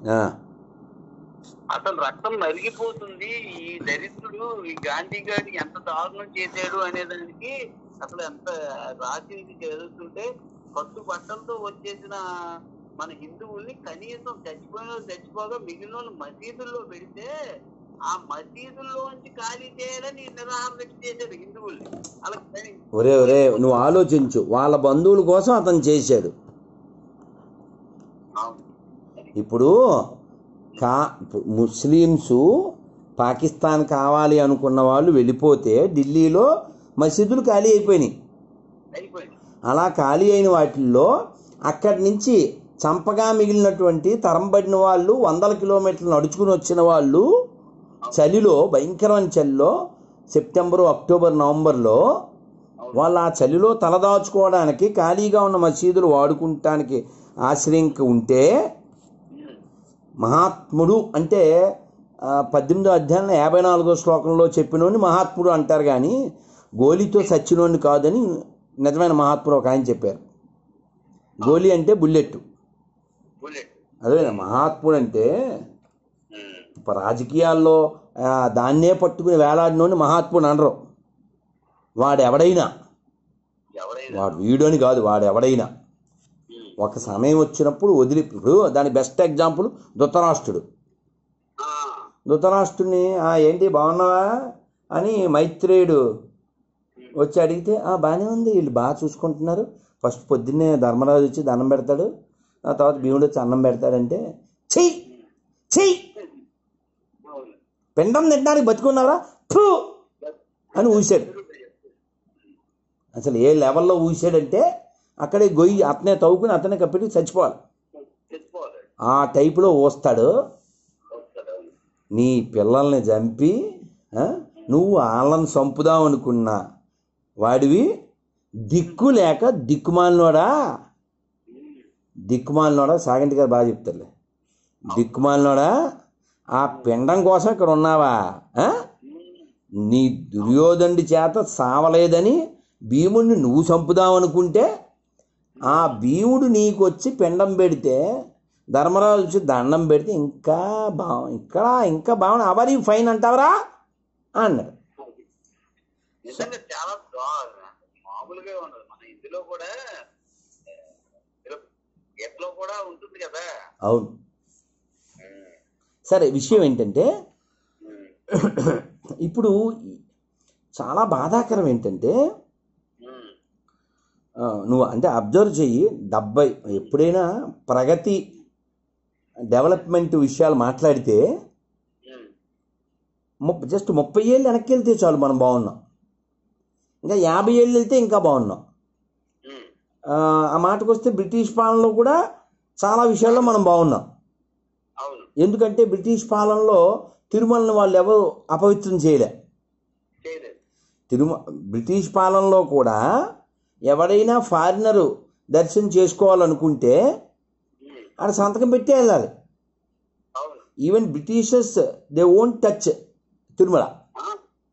ఆ, అసలు రక్తం నలిగిపోతుంది ఈ దరిద్రుడు ఈ గాంధీ గారి ఎంత దారుణం చేశాడు అనే దానికి అసలు ఎంత రాసింది చదువుతుంటే కట్టు బట్టలతో వచ్చేసిన మన హిందువుల్ని కనీసం చచ్చిపోయిన వాళ్ళు చచ్చిపోగా మిగిలిన వాళ్ళు మసీదుల్లో పెడితే ఆ మసీదుల్లోంచి ఖాళీ చేయాలని నిరాహార దీక్ష చేశాడు హిందువుల్ని అలా కానీ ఒరే ఒరే నువ్వు ఆలోచించు వాళ్ళ బంధువుల కోసం అతను చేశాడు అవును. ఇప్పుడు కా ముస్లిమ్స్ పాకిస్తాన్ కావాలి అనుకున్న వాళ్ళు వెళ్ళిపోతే ఢిల్లీలో మసీదులు ఖాళీ అయిపోయినాయి అయిపోయింది అలా ఖాళీ అయిన వాటిల్లో అక్కడి నుంచి చంపగా మిగిలినటువంటి తరంబడిన వాళ్ళు వందల కిలోమీటర్లు నడుచుకుని వచ్చిన వాళ్ళు చలిలో భయంకరమైన చలిలో సెప్టెంబరు అక్టోబర్ నవంబర్లో వాళ్ళు ఆ చలిలో తలదాచుకోవడానికి ఖాళీగా ఉన్న మసీదులు వాడుకుంటానికి ఆశ్రయంకి ఉంటే ఉమ్. మహాత్ముడు అంటే ఆ, పద్దెనిమిదో అధ్యాయంలో యాభై నాలుగో శ్లోకంలో చెప్పినోని మహాత్ముడు అంటారు కానీ గోలీతో సచ్చినోని కాదని నిజమైన మహాత్ముడు ఒక ఆయన చెప్పారు గోలీ అంటే బుల్లెట్ బుల్లెట్ అదే మహాత్ముడు అంటే ఉమ్. ఇప్పుడు రాజకీయాల్లో ఆ, దాన్నే పట్టుకుని వేలాడినోని మహాత్ముడు అనరు వాడు ఎవడైనా ఎవరైనా వాడు వీడని కాదు వాడు ఎవడైనా ఉమ్. ఒక సమయం వచ్చినప్పుడు వదిలి ఇప్పుడు దాని బెస్ట్ ఎగ్జాంపుల్ ధృతరాష్ట్రుడు ఆ. ధృతరాష్ట్రుని "ఆ, ఏంటి బాగున్నావా అని మైత్రేయుడు వచ్చి అడిగితే ఆ బాగానే ఉంది వీళ్ళు బాగా చూసుకుంటున్నారు ఫస్ట్ పొద్దున్నే ధర్మరాజు వచ్చి దండం పెడతాడు ఆ తర్వాత భీముడు వచ్చి అన్నం పెడతాడంటే చెయ్యి చెయ్యి అవును. పిండం తినడానికి బతుకున్నారా ఫు అని ఊసాడు అసలు ఏ లెవెల్లో ఊసాడంటే అక్కడే గొయ్యి అతనే తవ్వుకుని అతనే కప్పెట్టి చచ్చిపోవాలి తెచ్చుకోవాలి ఆ టైపులో ఊస్తాడు వస్తాడు. అవును. నీ పిల్లల్ని చంపి ఆ, నువ్వు వాళ్ళని చంపుదాం అనుకున్నా వాడివి దిక్కు లేక దిక్కుమాలినోడా దిక్కుమాలినోడా సాగంటి గారు బాగా చెప్తారులే దిక్కుమాలినోడా ఆ పిండం కోసం ఇక్కడ ఉన్నావా ఆ? నీ దుర్యోధనుడి చేత సావలేదని భీముడిని నువ్వు చంపుదాం అనుకుంటే ఆ భీముడు నీకు వచ్చి పిండం పెడితే ధర్మరాజు వచ్చి దండం పెడితే ఇంకా బాగు ఇంకా ఇంకా బాగుంది అవరి ఫైన్ అంటావరా అన్నాడు నిజంగా చాలా దా- మామూలుగా ఉండదు మన ఇందులో కూడా ఆ, ఇందులో ఎట్లో కూడా ఉంటుంది కదా అవును ఉమ్. సరే విషయం ఏంటంటే ఉమ్. ఇప్పుడు చాలా బాధాకరం ఏంటంటే ఉమ్. ఆ, నువ్వు అంటే అబ్జర్వ్ చెయ్యి డెబ్బై ఎప్పుడైనా ప్రగతి డెవలప్మెంట్ విషయాలు మాట్లాడితే ఉమ్. ముప్ప జస్ట్ ముప్పై ఏళ్ళు వెనక్కి వెళ్తే చాలు మనం బాగున్నాం ఇంకా యాభై ఏళ్ళు వెళ్తే ఇంకా బాగున్నాం ఉమ్. ఆ, ఆ మాటకు వస్తే బ్రిటిష్ పాలనలో కూడా చాలా విషయాల్లో మనం బాగున్నాం అవును ఎందుకంటే బ్రిటిష్ పాలనలో తిరుమలని వాళ్ళు ఎవరు అపవిత్రం చేయలే చేయలేదు తిరుమ బ్రిటిష్ పాలనలో కూడా ఎవడైనా ఫారినరు దర్శనం చేసుకోవాలనుకుంటే ఉమ్. ఆడ సంతకం పెట్టి వెళ్ళాలి అవును even Britishers they won't touch Tirumala ఆ?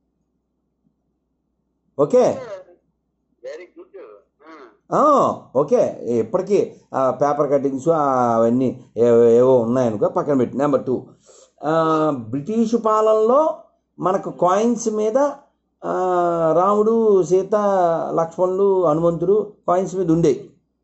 Okay very good ah, okay ఇప్పటికీ ఆ పేపర్ కటింగ్స్ అవన్నీ ఏ- ఏవో ఉన్నాయనుకో పక్కన పెట్టి నెంబర్ టూ బ్రిటిష్ పాలనలో మనకు కాయిన్స్ మీద ఆ, రాముడు సీత లక్ష్మణుడు హనుమంతుడు కాయిన్స్ మీద ఉండేవి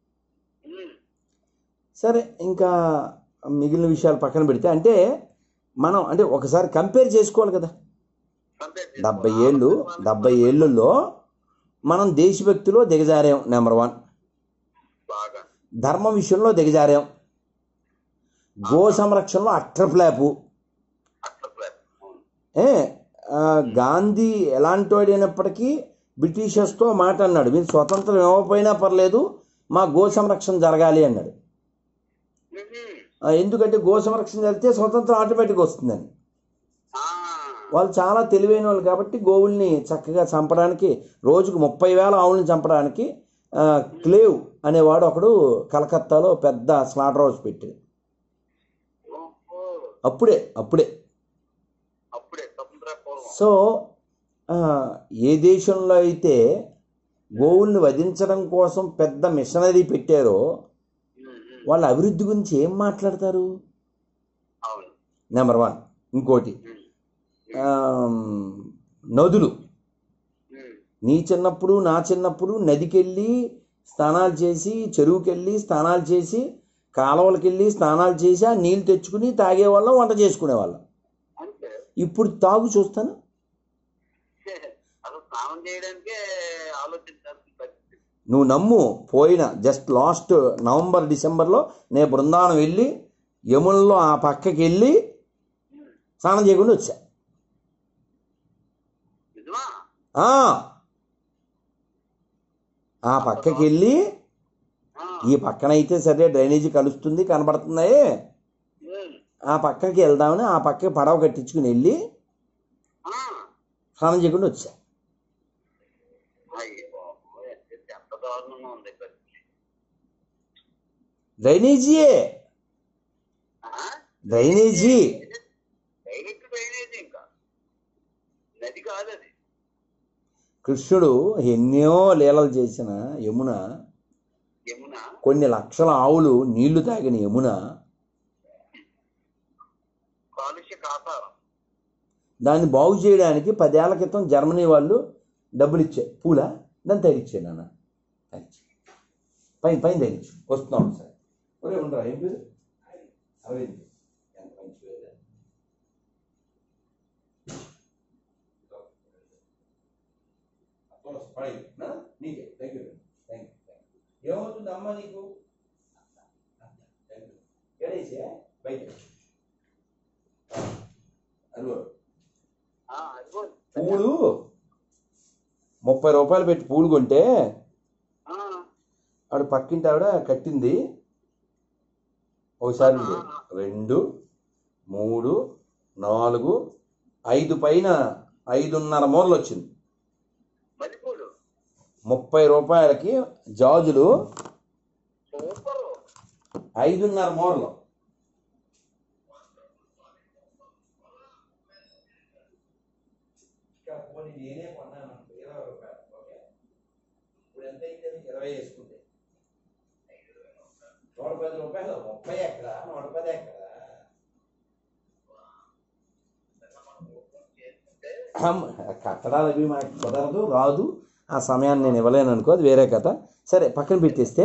సరే ఇంకా మిగిలిన విషయాలు పక్కన పెడితే అంటే మనం అంటే ఒకసారి కంపేర్ చేసుకోవాలి కదా డెబ్బై ఏళ్ళు డెబ్బై ఏళ్ళల్లో మనం దేశభక్తిలో దిగజారాం నెంబర్ వన్ బాగా ధర్మ విషయంలో దిగజారాం గో సంరక్షణలో అట్రప్లాపు అట్లా ప్లాన్ అవును ఏ ఆ, గాంధీ ఎలాంటి వాడైనప్పటికీ బ్రిటిషర్స్తో మాట అన్నాడు మీరు స్వతంత్రం ఇవ్వకపోయినా పర్లేదు మా గో సంరక్షణ జరగాలి అన్నాడు ఉహుం. ఆ, ఎందుకంటే గో సంరక్షణ జరిగితే స్వతంత్రం ఆటోమేటిక్ వస్తుందని ఆ. వాళ్ళు చాలా తెలివైన వాళ్ళు కాబట్టి గోవుల్ని చక్కగా చంపడానికి రోజుకు ముప్పై వేల ఆవుల్ని చంపడానికి ఆ, క్లేవ్ అనేవాడు ఒకడు కలకత్తాలో పెద్ద స్లాటర్ హౌస్ పెట్టాడు ఓహో. అప్పుడే అప్పుడే అప్పుడే స్వతంత్ర పూర్వం సో ఆ, ఏ దేశంలో అయితే గోవుల్ని వధించడం కోసం పెద్ద మిషనరీ పెట్టారో ఉహుం. వాళ్ళ అభివృద్ధి గురించి ఏం మాట్లాడతారు అవును నెంబర్ వన్ ఇంకోటి ఉమ్, ఆమ్, నదులు ఉమ్, నీ చిన్నప్పుడు నా చిన్నప్పుడు నదికి వెళ్ళి స్నానాలు చేసి చెరువుకి వెళ్ళి స్నానాలు చేసి కాలువలకి వెళ్ళి స్నానాలు చేసి ఆ నీళ్ళు తెచ్చుకుని తాగేవాళ్ళం వంట చేసుకునేవాళ్ళం అంతే ఇప్పుడు తాగు చూస్తాను అసలు స్నానం చేయడానికే ఆలోచించాల్సిన పరిస్థితి నువ్వు నమ్ము పోయిన జస్ట్ లాస్ట్ నవంబర్ డిసెంబర్లో నేను బృందావనం వెళ్ళి యమునలో ఆ పక్కకి వెళ్ళి స్నానం చేయకుండా వచ్చా నిజమా ఆ, ఆ పక్కకి వెళ్ళి ఆ, ఈ పక్కన అయితే సరే డ్రైనేజీ కలుస్తుంది కనబడుతున్నాయి ఉమ్, ఆ పక్కకి వెళ్దామని ఆ పక్కకి పడవ కట్టించుకుని వెళ్ళి ఆ, స్నానం చేయకుండా వచ్చా అయ్యో బాబోయ్, ఎంత దారుణంగా ఉంది పరిస్థితి డ్రైనేజీయే ఆ? డ్రైనేజీ డైరెక్ట్ డ్రైనేజ్ ఇంకా నది కాదు అది కృష్ణుడు ఎన్నో లీలలు చేసిన యమున యమున కొన్ని లక్షల ఆవులు నీళ్లు తాగిన యమున కాలుష్య కాతారం దాన్ని బాగు చేయడానికి పదేళ్ల క్రితం జర్మనీ వాళ్ళు డబ్బులు ఇచ్చారు పూల దాన్ని తగిలిచ్చాను నాన్న తగిలిచ్చి పైన పైన తగిలిచ్చు వస్తున్నాం సార్ ఒరే ఉండరా ఏం పేరు అరవింద్ ఎంత మంచి పేరు. అప్పుడు పడై, నా? నీకే thank you thank you thank you ఏమవుతుంది అమ్మ నీకు ఎడేసే బయట అదిగో ఆ, అదిగో పూలు ముప్పై రూపాయలు పెట్టి పూలు కొంటే ఆ, ఆవిడ పక్కింటి ఆవిడ కట్టింది ఒకసారి ఉండు. రెండు మూడు నాలుగు ఐదు పైన ఐదున్నర మూరలు వచ్చింది మల్లెపూలు ముప్పై రూపాయలకి జాజులు సూపర్ ఐదున్నర మూరలు ఇక్కడ పోనీ నేనే కొన్నాను అనుకో, ఇరవై రూపాయలు ఓకే ఇప్పుడు ఎంత అయితే ఇరవై వేసుకుంటే నూట పది రూపాయలు ముప్పై ఎక్కడ నూట పది ఎక్కడ అమ్మ, కట్టడాలు అవి మనకి కుదరదు రాదు ఆ సమయాన్ని నేను ఇవ్వలేను అనుకో అది వేరే కథ సరే పక్కన పెట్టేస్తే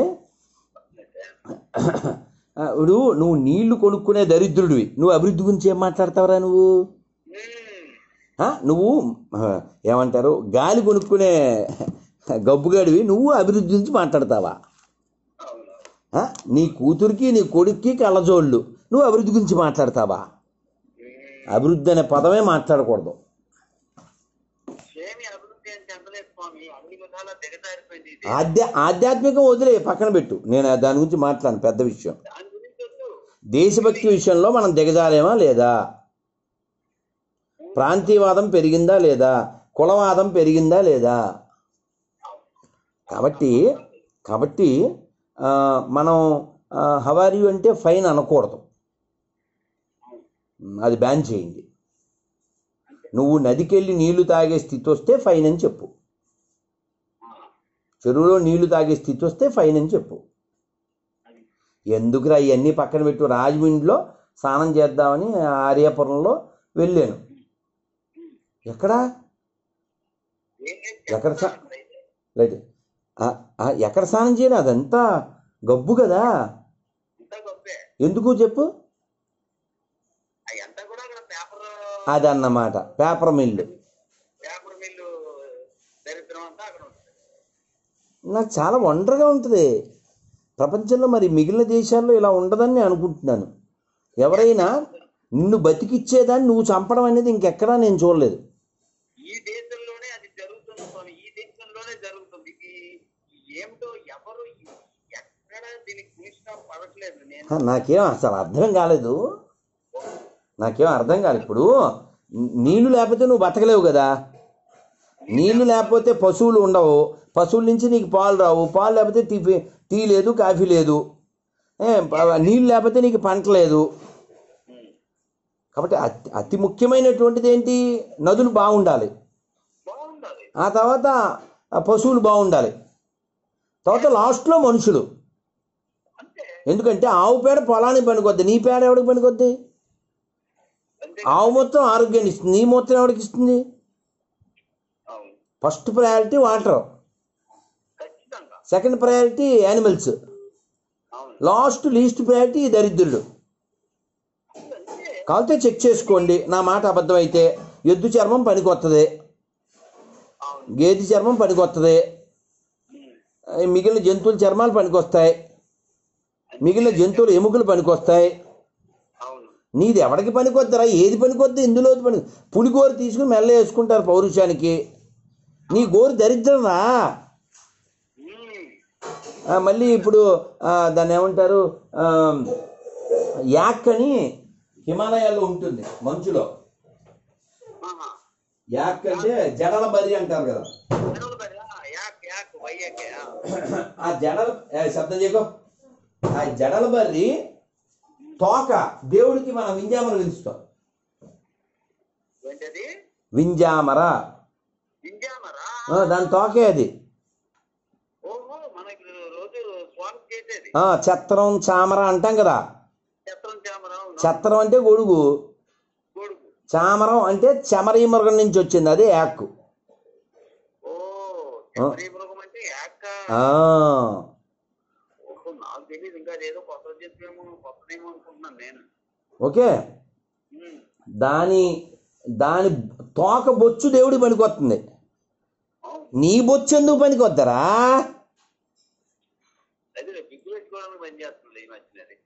ఆ, ఇప్పుడు నువ్వు నీళ్లు కొనుక్కునే దరిద్రుడివి నువ్వు అభివృద్ధి గురించి ఏం మాట్లాడతావురా నువ్వు ఉమ్, ఆ, నువ్వు ఆ, ఏమంటారు గాలి కొనుక్కునే గబ్బుగాడివి నువ్వు అభివృద్ధి గురించి మాట్లాడతావా అవును ఆ, నీ కూతురికి నీ కొడుక్కి కళ్ళజోళ్ళు నువ్వు అభివృద్ధి గురించి మాట్లాడతావా ఉమ్, అభివృద్ధి అనే పదమే మాట్లాడకూడదు ఏమి అభివృద్ధి అని చెప్పలేదు స్వామి అన్ని విధాలా దిగజారిపోయింది ఇది ఆధ్యా ఆధ్యాత్మికం వదిలే పక్కన పెట్టు నేను దాని గురించి మాట్లాడను పెద్ద విషయం దాని గురించి వద్దు దేశభక్తి విషయంలో మనం దిగజారేమా లేదా ప్రాంతీయవాదం పెరిగిందా లేదా కులవాదం పెరిగిందా లేదా కాబట్టి కాబట్టి ఆ, మనం హవారి అంటే ఫైన్ అనకూడదు అది బ్యాన్ చేయండి నువ్వు నదికెళ్ళి నీళ్లు తాగే స్థితి వస్తే ఫైన్ అని చెప్పు చెరువులో నీళ్లు తాగే స్థితి వస్తే ఫైన్ అని చెప్పు ఎందుకురా ఇవన్నీ పక్కన పెట్టు రాజమండ్రిలో స్నానం చేద్దామని ఆర్యాపురంలో వెళ్ళాను ఎక్కడా ఏం లేదు ఎక్కడ సా- చెప్తాను అయితే. రైట్ ఆ, ఆ, ఎక్కడ స్నానం చేయను అదంతా గబ్బు కదా అంతా గొప్పే ఎందుకు చెప్పు అదంతా కూడా అక్కడ పేపర్ అదన్నమాట పేపర్ మిల్లు పేపర్ మిల్లు దరిద్రం అంతా అక్కడ ఉంటుంది నాకు చాలా వండర్గా ఉంటుంది ప్రపంచంలో మరి మిగిలిన దేశాల్లో ఇలా ఉండదని నేను అనుకుంటున్నాను ఎవరైనా నిన్ను బతికిచ్చేదాన్ని నువ్వు చంపడం అనేది ఇంకెక్కడా నేను చూడలేదు ఈ దేశంలోనే అది జరుగుతుంది స్వామి ఈ దేశంలోనే జరుగుతుంది ఇది ఏమిటో ఎవరు ఎక్కడ దీనికి చూసినా పడట్లేదు నేను ఆ, నాకేం అసలు అర్థం కాలేదు నాకేం అర్థం కాలేదు ఇప్పుడు నీళ్లు లేకపోతే నువ్వు బతకలేవు కదా నీళ్లు లేకపోతే పశువులు ఉండవు పశువుల నుంచి నీకు పాలు రావు పాలు లేకపోతే టీ టీ లేదు కాఫీ లేదు ఏ, ప- నీళ్లు లేకపోతే నీకు పంట లేదు ఉమ్. కాబట్టి అతి అతి ముఖ్యమైనటువంటిది ఏంటి నదులు బాగుండాలి బాగుండాలి ఆ తర్వాత ఆ పశువులు బాగుండాలి తర్వాత లాస్ట్లో మనుషులు అంతే ఎందుకంటే ఆవు పేడ పొలానికి పనికొద్ది నీ పేడ ఎవడికి పనికొద్ది అంతే ఆవు మొత్తం ఆరోగ్యాన్ని ఇస్తుంది నీ మొత్తం ఎవరికి ఇస్తుంది అవును ఫస్ట్ ప్రయారిటీ వాటర్ ఖచ్చితంగా సెకండ్ ప్రయారిటీ యానిమల్స్ అవును లాస్ట్ లీస్ట్ ప్రయారిటీ దరిద్రుడు అంతే కాకపోతే చెక్ చేసుకోండి నా మాట అబద్ధం అయితే ఎద్దు చర్మం పనికొత్తది అవును గేదె చర్మం పనికొత్తది ఉమ్. మిగిలిన జంతువుల చర్మాలు పనికొస్తాయి మిగిలిన జంతువుల ఎముకలు పనికొస్తాయి అవును నీది ఎవడికి పనికొద్దరా ఏది పనికొద్ది ఇందులో పని పులిగోరు తీసుకుని మెల్ల వేసుకుంటారు పౌరుషానికి నీ గోరు దరిద్రరా ఉమ్. ఆ, మళ్ళీ ఇప్పుడు ఆ, దాన్ని ఏమంటారు ఆ, యాక్ అని హిమాలయాల్లో ఉంటుంది మంచులో ఆహా. యాక్ అంటే జడల బర్రి అంటారు కదా ఎరువులు మరి, ఆ, యాక్ యాక్ వైయాకే ఆ. ఆ జడల ఏ, శబ్దం చేయకో ఆ జడల బర్రి తోక దేవుడికి మనం వింజామర పిలుస్తాం ఏంటది వింజామర గింజామరా ఆ, దాని తోకే అది ఓహో మనకి రోజు స్వామి చేసేది ఆ, ఛత్రం చామర అంటాం కదా చిత్రం చామరా అవును. ఛత్రం అంటే గొడుగు గొడుగు చామరం అంటే చెమరీ మృగం నుంచి వచ్చింది అదే యాక్ ఓ చెమరీ మృగం అంటే యాక్క ఆ, ఓహో నాకు తెలియదు ఇంకా అదేదో కొత్త చెప్పేమో కొత్తదేమో అనుకుంటున్నాను నేను ఓకే ఉమ్. దాని దాని తోక బొచ్చు దేవుడి పనికొస్తుంది అవును నీ బొచ్చు ఎందుకు పనికొద్దరా అదే బిగ్గు పెట్టుకోవడానికి పని చేస్తుంది ఈ మధ్యన అది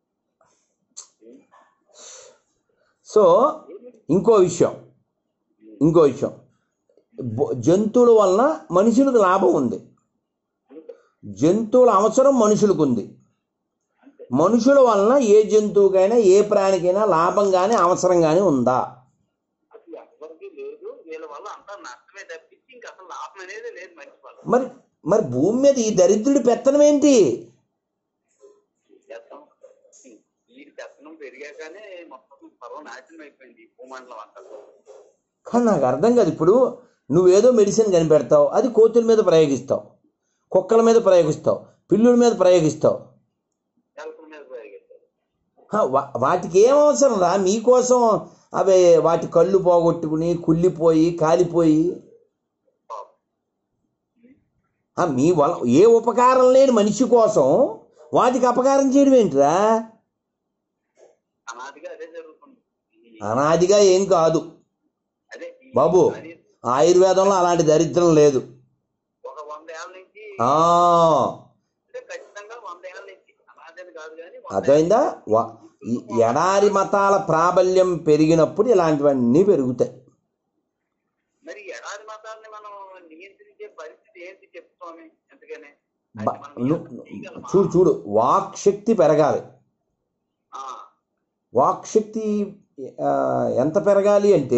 సో ఇంకో విషయం ఇంకో విషయం బొ- జంతువుల వలన మనుషులకు లాభం ఉంది జంతువుల అవసరం మనుషులకు ఉంది మనుషుల వలన ఏ జంతువుకైనా ఏ ప్రాణికైనా లాభం కానీ అవసరం కానీ ఉందా అసలు ఎవరికి లేదు వీళ్ళ వల్ల అంతా నష్టమే తప్పించి ఇంకా అసలు లాభం అనేది లేదు మనిషి వల్ల మరి మరి భూమి మీద ఈ దరిద్రుడి పెత్తనం ఏంటి చేస్తాం ఈ పెత్తనం పెరిగాకనే మొత్తం సర్వనాశనం అయిపోయింది ఈ భూమండలం అంతా కానీ నాకు అర్థం కాదు ఇప్పుడు నువ్వేదో మెడిసిన్ కనిపెడతావు అది కోతుల మీద ప్రయోగిస్తావు కుక్కల మీద ప్రయోగిస్తావు పిల్లుల మీద ప్రయోగిస్తావు ఎలకల మీద ప్రయోగిస్తారు హ, వా- వాటికి ఏం అవసరం రా మీకోసం అవి వాటి కళ్ళు పోగొట్టుకుని కుళ్ళిపోయి కాలిపోయి పాపం. ఆ, మీ వల్ల ఏ ఉపకారం లేని మనిషి కోసం వాటికి అపకారం చేయడం ఏంటిరా అనాదిగా అదే జరుగుతుంది ఈ- అనాదిగా ఏం కాదు అదే ఈ బాబు అది ఆయుర్వేదంలో అలాంటి దరిద్రం లేదు ఒక వంద ఏళ్ళ నుంచి ఆ అంటే ఖచ్చితంగా వంద ఏళ్ళ నుంచి అనాదని కాదు కానీ వంద అర్థమైందా వా- ఈ ఎడారి మతాల ప్రాబల్యం పెరిగినప్పుడు ఇలాంటివన్నీ పెరుగుతాయి మరి ఈ ఎడారి మతాన్ని మనం నియంత్రించే పరిస్థితి ఏంటి చెప్తామే ఎందుకనే బ- ను- చూడు చూడు వాక్ శక్తి పెరగాలి వాక్ శక్తి ఆ, ఎంత పెరగాలి అంటే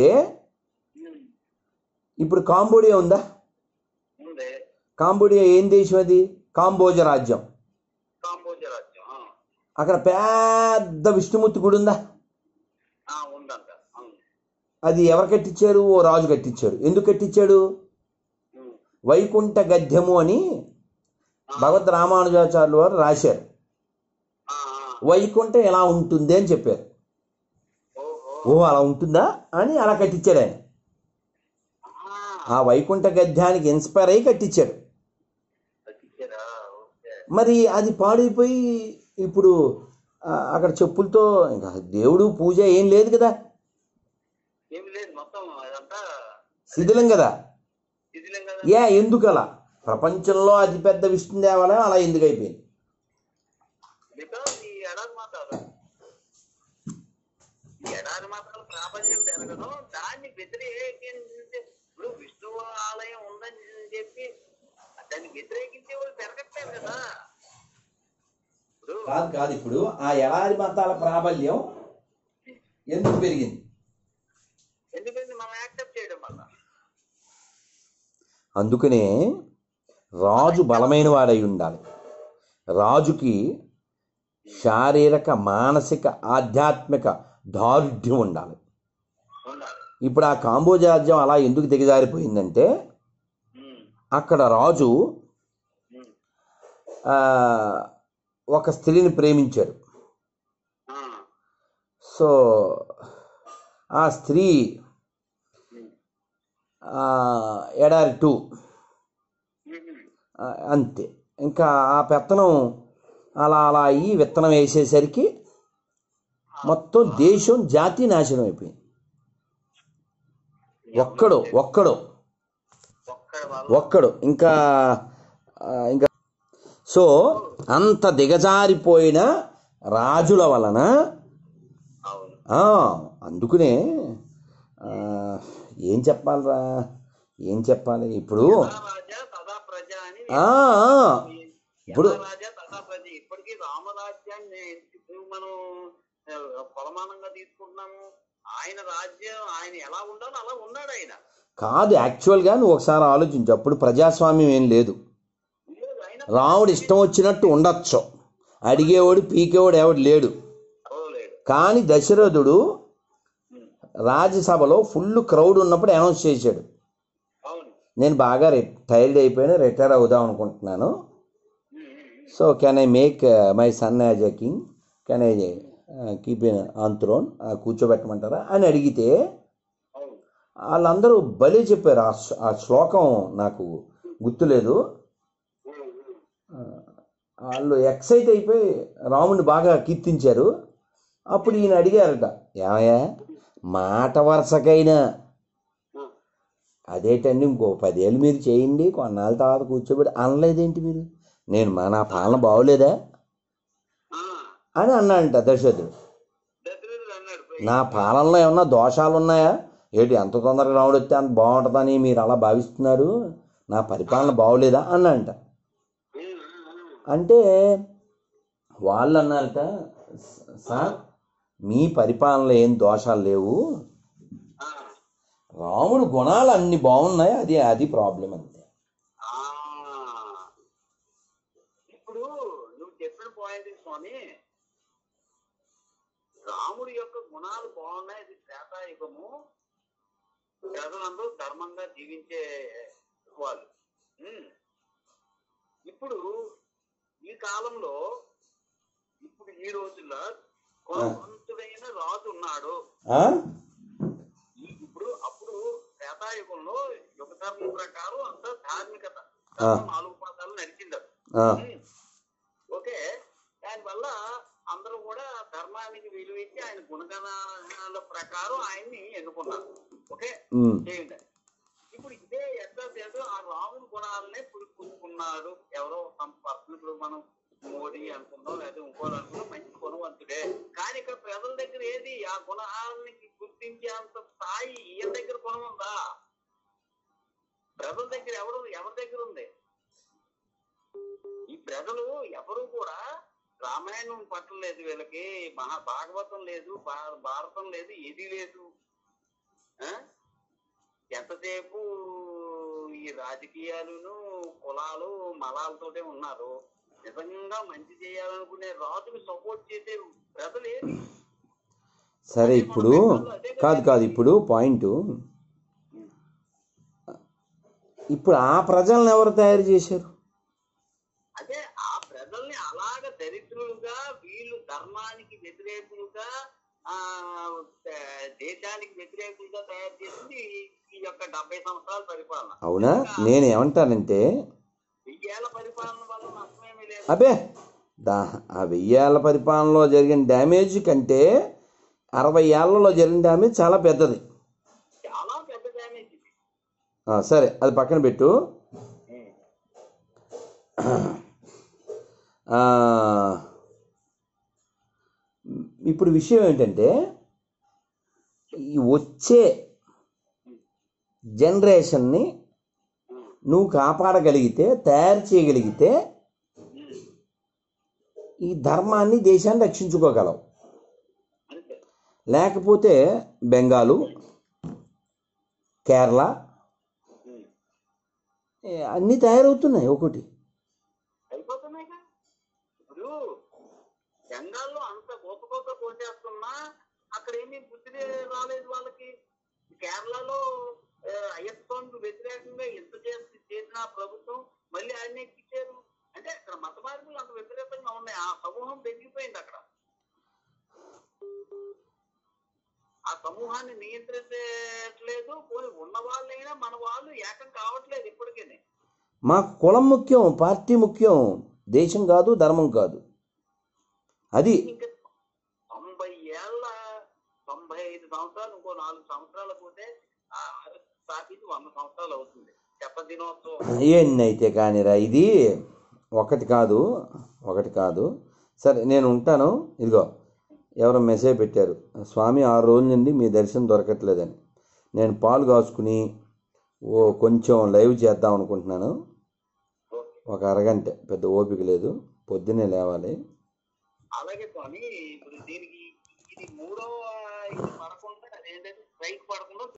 ఇప్పుడు కాంబోడియా ఉందా ఉంది కాంబోడియా ఏం దేశం అది కాంబోజ రాజ్యం కాంబోజ రాజ్యం ఆ. అక్కడ పెద్ద విష్ణుమూర్తి గుడి ఉందా ఆ, ఉందంట అవును అది ఎవరు కట్టించారు ఓ రాజు కట్టించాడు ఎందుకు కట్టించాడు ఉమ్. వైకుంఠ గద్యము అని భగవద్ రామానుజాచార్యులు వారు రాశారు ఆ, ఆ. వైకుంఠం ఎలా ఉంటుంది అని చెప్పారు ఓహో ఓ అలా ఉంటుందా అని అలా కట్టించాడు ఆయన ఆ, ఆ వైకుంఠ గద్యానికి ఇన్స్పైర్ అయ్యి కట్టించాడు తగ్గించారా ఓకే మరి అది పాడైపోయి ఇప్పుడు ఆ, అక్కడ చెప్పులతో ఇంకా దేవుడు పూజ ఏం లేదు కదా ఏమి లేదు మొత్తం అదంతా శిథిలం కదా శిథిలం కదా ఏ ఎందుకు అలా ప్రపంచంలో అతిపెద్ద విష్ణు దేవాలయం అలా ఎందుకు అయిపోయింది బికాస్ ఈ ఎడారి మాతాలు ఈ ఎడారి మాతాలు ప్రాబల్యం పెరగడం దాన్ని వ్యతిరేకించే ఇప్పుడు విష్ణు ఆలయం ఉందని చెప్పి దాన్ని వ్యతిరేకించే వాళ్ళు పెరగట్లేదు కదా ఇప్పుడు కాదు కాదు ఇప్పుడు ఆ ఎడారి మతాల ప్రాబల్యం ఎందుకు పెరిగింది ఎందుకంటే మనం యాక్సెప్ట్ చేయడం వల్ల అందుకనే రాజు బలమైన వాడై ఉండాలి రాజుకి శారీరక మానసిక ఆధ్యాత్మిక దారుఢ్యం ఉండాలి ఉండాలి ఇప్పుడు ఆ కాంబోజ రాజ్యం అలా ఎందుకు దిగజారిపోయిందంటే ఉమ్, అక్కడ రాజు ఉమ్, ఆ, ఒక స్త్రీని ప్రేమించాడు ఆ, సో ఆ స్త్రీ ఆ, ఎడారి టూ ఆ, అంతే ఇంకా ఆ పెత్తనం అలా అలా అయ్యి విత్తనం వేసేసరికి మొత్తం దేశం జాతి నాశనం అయిపోయింది ఒక్కడు ఒక్కడు ఒక్కడ వల్ల ఒక్కడు ఇంకా ఆ, ఇంకా సో అంత దిగజారిపోయిన రాజుల వలన అవును ఆ, అందుకునే ఆ, ఏం చెప్పాలరా ఏం చెప్పాలి ఇప్పుడు యథా రాజా తదా ప్రజ అని ఆ, ఆ, ఇప్పుడు యథా రాజా తదా ప్రజ ఇప్పటికీ రామరాజ్యాన్ని ఇప్పుడు మనం ఆ, కొలమానంగా తీసుకుంటున్నాము ఆయన రాజ్యం ఆయన ఎలా ఉండాలో అలా ఉన్నాడు ఆయన కాదు యాక్చువల్గా నువ్వు ఒకసారి ఆలోచించు అప్పుడు ప్రజాస్వామ్యం ఏం లేదు లేదు ఆయన రాముడు ఇష్టం వచ్చినట్టు ఉండొచ్చు అడిగేవాడు పీకేవాడు ఎవడు లేడు లేడు కానీ దశరథుడు రాజ్యసభలో ఫుల్ క్రౌడ్ ఉన్నప్పుడు అనౌన్స్ చేశాడు అవును నేను బాగా టైర్డ్ అయిపోయినా రిటైర్ అవుదాం అనుకుంటున్నాను so can I make my son as a king can I keep on throne కూర్చోబెట్టమంటారా అని అడిగితే అవును వాళ్ళందరూ బలి చెప్పారు ఆ శ్లో- ఆ శ్లోకం నాకు గుర్తులేదు ఆ, వాళ్ళు ఎక్సైట్ అయిపోయి రాముడిని బాగా కీర్తించారు అప్పుడు ఈయన అడిగారట ఏమయ్యా మాట వరుసకైనా అదేటండి ఇంకో పదేళ్ళు మీరు చేయండి కొన్నాళ్ళ తర్వాత కూర్చోబెట్టి అనలేదేంటి మీరు నేను మా నా పాలన బాగోలేదా ఆ, అని అన్నాడంట దశరథుడు దశరథుడు అన్నాడు నా పాలనలో ఏమన్నా దోషాలు ఉన్నాయా ఏంటి ఎంత తొందరగా రాముడు వస్తే అంత బాగుంటుందని మీరు అలా భావిస్తున్నారు నా పరిపాలన బాగోలేదా అన్నంట అంటే వాళ్ళు అన్నారట "స- సార్ మీ పరిపాలనలో ఏం దోషాలు లేవు ఆ, రాముడు గుణాలు అన్ని బాగున్నాయి అది అది ప్రాబ్లం అంతే ఆ. ఇప్పుడు నువ్వు చెప్పిన పాయింట్ స్వామి రాముడి యొక్క గుణాలు బాగున్నాయి అది త్రేతాయుగము ప్రజలందరూ ధర్మంగా జీవించే వాళ్ళు ఉమ్. ఇప్పుడు ఈ కాలంలో ఇప్పుడు ఈ రోజుల్లో కొంతుడైన రాజు ఉన్నాడు ఆ? ఈ- ఇప్పుడు అప్పుడు త్రేతాయుగంలో యుగ ధర్మం ప్రకారం అంతా ధార్మికత ధర్మం నాలుగు పాదాలు నడిచింది అది. ఆ, ఉమ్. ఓకే దానివల్ల అందరూ కూడా ధర్మానికి విలువ ఇచ్చి ఆయన గుణగణాల ప్రకారం ఆయన్ని ఎన్నుకున్నారు ఓకే ఉమ్, చేయండి ఇప్పుడు ఇదే ఎంతసేపు ఆ రాముడు గుణాలనే పురుచుకున్నాడు ఎవరో సమ్ పర్సన్ ఇప్పుడు మనం మోడీ అనుకుందాం లేదా ఇంకోటి అనుకుందాం మంచి గుణవంతుడే కానీ ఇక్కడ ప్రజల దగ్గర ఏది ఆ గుణాలని గుర్తించేంత స్థాయి ఈయన దగ్గర గుణం ఉందా ప్రజల దగ్గర ఎవరు ఎవరి దగ్గర ఉంది ఈ ప్రజలు ఎవరు కూడా రామాయణం పట్టలేదు వీళ్ళకి మహా భాగవతం లేదు భా- భారతం లేదు ఏది లేదు ఆ? ఎంతసేపు ఈ రాజకీయాలను కులాలు మలాలతోటే ఉన్నారు నిజంగా మంచి చేయాలనుకునే రాజుని సపోర్ట్ చేసే ప్రజలు ఏది సరే ఇప్పుడు కాదు కాదు ఇప్పుడు పాయింట్ ఇప్పుడు ఆ ప్రజలను ఎవరు తయారు చేశారు అదే ఆ ప్రజల్ని అలాగ దరిద్రులుగా వీళ్ళు ధర్మానికి వ్యతిరేకులుగా ఆ దే- దేశానికి వ్యతిరేకులుగా తయారు చేసింది ఈ- ఈ యొక్క డెబ్బై సంవత్సరాల పరిపాలన అవునా నేను ఏమంటానంటే వెయ్యేళ్ల పరిపాలన వల్ల నష్టమేమీ లేదు అబే దా ఆ వెయ్యేళ్ళ పరిపాలనలో జరిగిన డ్యామేజ్ కంటే అరవై ఏళ్లలో జరిగిన డ్యామేజ్ చాలా పెద్దది చాలా పెద్ద డ్యామేజ్ ఇది ఆ, సరే అది పక్కన పెట్టు ఆ, ఇప్పుడు విషయం ఏంటంటే ఈ వచ్చే జనరేషన్ని నువ్వు కాపాడగలిగితే తయారు చేయగలిగితే ఈ ధర్మాన్ని దేశాన్ని రక్షించుకోగలవు అంతే లేకపోతే బెంగాలు కేరళ ఏ, అన్నీ తయారవుతున్నాయి ఒకటి అయిపోతున్నాయిగా ఇప్పుడు బెంగాల్లో అంత గొప్ప గొప్ప కోసేస్తున్నా అక్కడ ఏమీ బుద్ధి రాలేదు వాళ్ళకి కేరళలో ఆ, అయ్యప్ప స్వామికి వ్యతిరేకంగా ఎంత చేసి చేసిన ప్రభుత్వం మళ్ళీ ఆయన ఎక్కించారు అంటే అక్కడ మత మార్పులు అంత వ్యతిరేకంగా ఉన్నాయి ఆ సమూహం పెరిగిపోయింది అక్కడ ఆ సమూహాన్ని నియంత్రించట్లేదు పోనీ ఉన్న వాళ్ళైనా మన వాళ్ళు ఏకం కావట్లేదు ఇప్పటికే మాకు కులం ముఖ్యం పార్టీ ముఖ్యం దేశం కాదు ధర్మం కాదు అది ఇంకా తొంభై ఏళ్ళ తొంభై ఐదు సంవత్సరాలు ఇంకో నాలుగు సంవత్సరాలు పోతే ఆ స్థాపించి వంద సంవత్సరాలు అవుతుంది చెప్ప దినోత్సవం ఎన్నైతే కానిరా ఇది ఒకటి కాదు ఒకటి కాదు సరే నేను ఉంటాను ఇదిగో ఎవరో మెసేజ్ పెట్టారు స్వామి ఆరు రోజుల నుండి మీ దర్శనం దొరకట్లేదని నేను పాలు కాసుకుని ఓ కొంచెం లైవ్ చేద్దాం అనుకుంటున్నాను ఒక అరగంట పెద్ద ఓపిక లేదు పొద్దున్నే లేవాలి అలాగే స్వామి ఇప్పుడు దీనికి ఇది మూడో ఇది పడకుండా ఏంటంటే స్ట్రైక్ పడకుండా